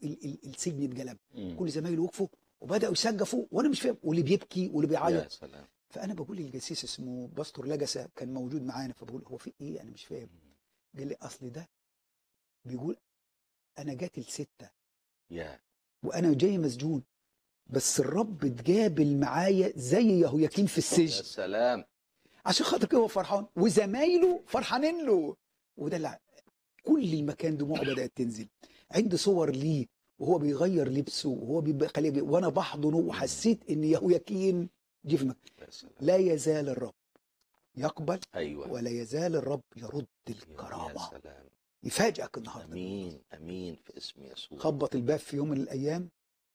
ال- ال- السجن اتجلب مم. كل زمايله وقفوا وبداوا يسقفوا وانا مش فاهم واللي بيبكي واللي يا بيعيط سلام فانا بقول للجسيس اسمه باستور لجسه كان موجود معانا فبقول هو في ايه انا مش فاهم قال لي اصل ده بيقول انا جات السته يا وانا جاي مسجون بس الرب اتقابل معايا زي يهوياكين في يا السجن سلام عشان خاطر كده هو فرحان وزمايله فرحانين له وده اللي كل المكان دموعه بدات تنزل عندي صور ليه وهو بيغير لبسه وهو بيبقى خليه وانا بحضنه وحسيت ان يهوياكين جه في مكان يا سلام لا يزال الرب يقبل ايوه ولا يزال الرب يرد يا الكرامه سلام يفاجئك النهارده امين امين في اسم يسوع خبط الباب في يوم من الايام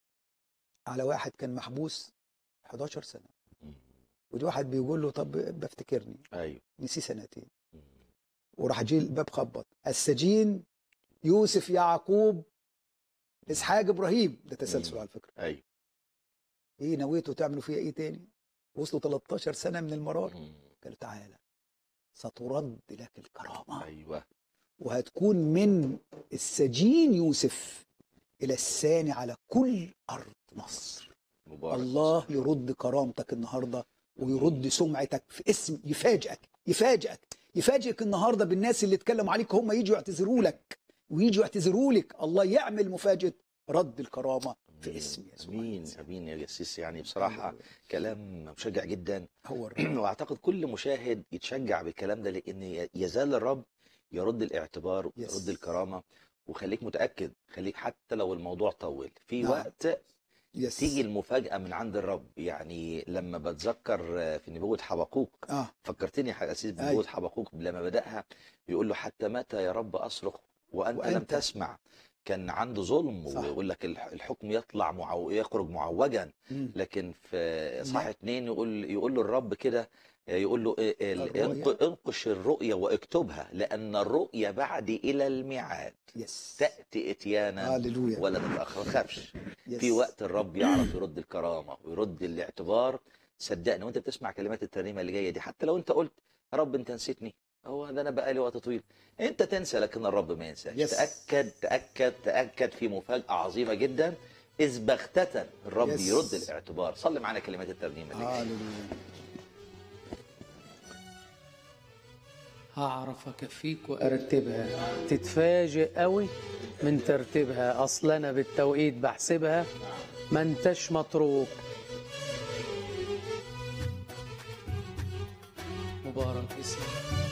على واحد كان محبوس 11 سنه مم. ودي واحد بيقول له طب بفتكرني ايوه نسي سنتين مم. وراح جه الباب خبط السجين يوسف يعقوب اسحاق ابراهيم ده تسلسل مم. على فكره ايوه ايه نويتوا تعملوا فيها ايه تاني وصلوا 13 سنه من المرار مم. قالوا تعالى سترد لك الكرامه ايوه وهتكون من السجين يوسف الى الثاني على كل ارض مصر مبارك الله يرد كرامتك النهارده ويرد سمعتك في اسم يفاجئك يفاجئك يفاجئك النهارده بالناس اللي اتكلموا عليك هم يجوا يعتذروا لك ويجوا يعتذروا لك الله يعمل مفاجاه رد الكرامه في اسم يسوع امين المسيح. امين يا جسيس يعني بصراحه كلام مشجع جدا هو الرب واعتقد كل مشاهد يتشجع بالكلام ده لان يزال الرب يرد الاعتبار يس. ويرد الكرامه وخليك متاكد خليك حتى لو الموضوع طول في نعم. وقت يس تيجي المفاجاه من عند الرب يعني لما بتذكر في نبوه حبقوق اه فكرتني يا اسيس أيوة. بنبوه حبقوق لما بداها يقول له حتى متى يا رب اصرخ وانت, لم وأنت. تسمع كان عنده ظلم صح. ويقول لك الح- الحكم يطلع معو... يخرج معوجا مم. لكن في صح نعم. اتنين يقول يقول له الرب كده يقول له إيه- ال- الرؤيا. انق- انقش الرؤيا واكتبها لان الرؤيا بعد الى الميعاد يس تاتي اتيانا هللويا ولا تتاخر ما تخافش يس. في وقت الرب يعرف يرد الكرامه ويرد الاعتبار صدقني وانت بتسمع كلمات الترنيمه اللي جايه دي حتى لو انت قلت يا رب انت نسيتني هو ده انا بقالي وقت طويل انت تنسى لكن الرب ما ينساش يس. تاكد تاكد تاكد في مفاجاه عظيمه جدا اذ بغته الرب يس. يرد الاعتبار صلي معانا كلمات الترنيمه اللي جايه هللويا هعرف اكفيك وارتبها تتفاجئ قوي من ترتيبها اصل انا بالتوقيت بحسبها ما انتش متروك مبارك اسمك